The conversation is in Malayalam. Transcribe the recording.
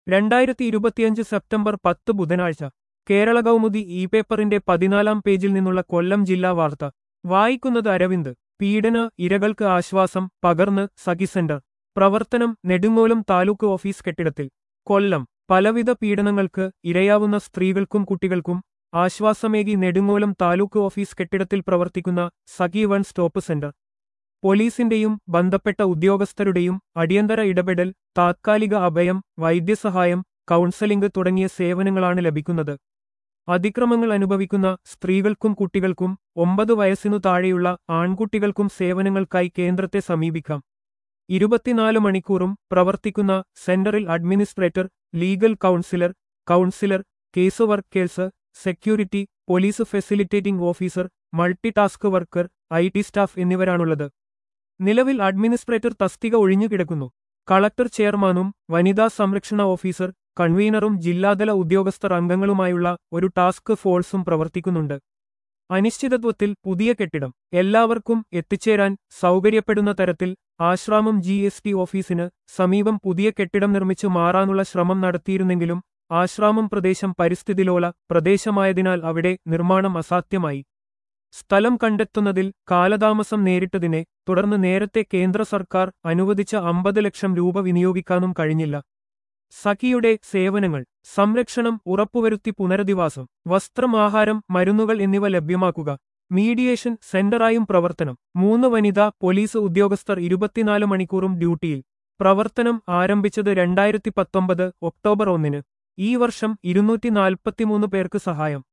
രണ്ടായിരത്തി ഇരുപത്തിയഞ്ച് സെപ്റ്റംബർ പത്ത് ബുധനാഴ്ച കേരള കൗമുദി ഇ പേപ്പറിന്റെ പതിനാലാം പേജിൽ നിന്നുള്ള കൊല്ലം ജില്ലാ വാർത്ത വായിക്കുന്നത് അരവിന്ദ് പീഡന ഇരകൾക്ക് ആശ്വാസം പകർന്ന് സഖി സെന്റർ പ്രവർത്തനം നെടുങ്ങോലം താലൂക്ക് ഓഫീസ് കെട്ടിടത്തിൽ കൊല്ലം പലവിധ പീഡനങ്ങൾക്ക് ഇരയാവുന്ന സ്ത്രീകൾക്കും കുട്ടികൾക്കും ആശ്വാസമേകി നെടുങ്ങോലം താലൂക്ക് ഓഫീസ് കെട്ടിടത്തിൽ പ്രവർത്തിക്കുന്ന സഖി വൺ സ്റ്റോപ്പ് സെന്റർ പോലീസിന്റെയും ബന്ധപ്പെട്ട ഉദ്യോഗസ്ഥരുടെയും അടിയന്തര ഇടപെടൽ താത്കാലിക അഭയം വൈദ്യസഹായം കൗൺസലിംഗ് തുടങ്ങിയ സേവനങ്ങളാണ് ലഭിക്കുന്നത് അതിക്രമങ്ങൾ അനുഭവിക്കുന്ന സ്ത്രീകൾക്കും കുട്ടികൾക്കും ഒമ്പത് വയസ്സിനു താഴെയുള്ള ആൺകുട്ടികൾക്കും സേവനങ്ങൾക്കായി കേന്ദ്രത്തെ സമീപിക്കാം ഇരുപത്തിനാല് മണിക്കൂറും പ്രവർത്തിക്കുന്ന സെന്ററിൽ administrator legal counsellor counsellor case workers security police facilitating officer multi task worker I T staff എന്നിവരാണുള്ളത് നിലവിൽ അഡ്മിനിസ്ട്രേറ്റർ തസ്തിക ഒഴിഞ്ഞുകിടക്കുന്നു കളക്ടർ ചെയർമാനും വനിതാ സംരക്ഷണ ഓഫീസർ കൺവീനറും ജില്ലാതല ഉദ്യോഗസ്ഥർ അംഗങ്ങളുമായുള്ള ഒരു ടാസ്ക് ഫോഴ്സും പ്രവർത്തിക്കുന്നുണ്ട് അനിശ്ചിതത്വത്തിൽ പുതിയ കെട്ടിടം എല്ലാവർക്കും എത്തിച്ചേരാൻ സൗകര്യപ്പെടുന്ന തരത്തിൽ ആശ്രാമം ജി എസ് ടി ഓഫീസിന് സമീപം പുതിയ കെട്ടിടം നിർമ്മിച്ചു മാറാനുള്ള ശ്രമം നടത്തിയിരുന്നെങ്കിലും ആശ്രാമം പ്രദേശം പരിസ്ഥിതിലോല പ്രദേശമായതിനാൽ അവിടെ നിർമ്മാണം അസാധ്യമായി സ്ഥലം കണ്ടെത്തുന്നതിൽ കാലതാമസം നേരിട്ടതിനെ തുടർന്ന് നേരത്തെ കേന്ദ്ര സർക്കാർ അനുവദിച്ച അമ്പത് ലക്ഷം രൂപ വിനിയോഗിക്കാനും കഴിഞ്ഞില്ല സഖിയുടെ സേവനങ്ങൾ സംരക്ഷണം ഉറപ്പുവരുത്തി പുനരധിവാസം വസ്ത്രം ആഹാരം മരുന്നുകൾ എന്നിവ ലഭ്യമാക്കുക മീഡിയേഷൻ സെന്ററായും പ്രവർത്തനം മൂന്ന് വനിതാ പോലീസ് ഉദ്യോഗസ്ഥർ ഇരുപത്തിനാല് മണിക്കൂറും ഡ്യൂട്ടിയിൽ പ്രവർത്തനം ആരംഭിച്ചത് രണ്ടായിരത്തി പത്തൊമ്പത് ഒക്ടോബർ ഒന്നിന് ഈ വർഷം ഇരുന്നൂറ്റി നാൽപ്പത്തിമൂന്ന് പേർക്ക് സഹായം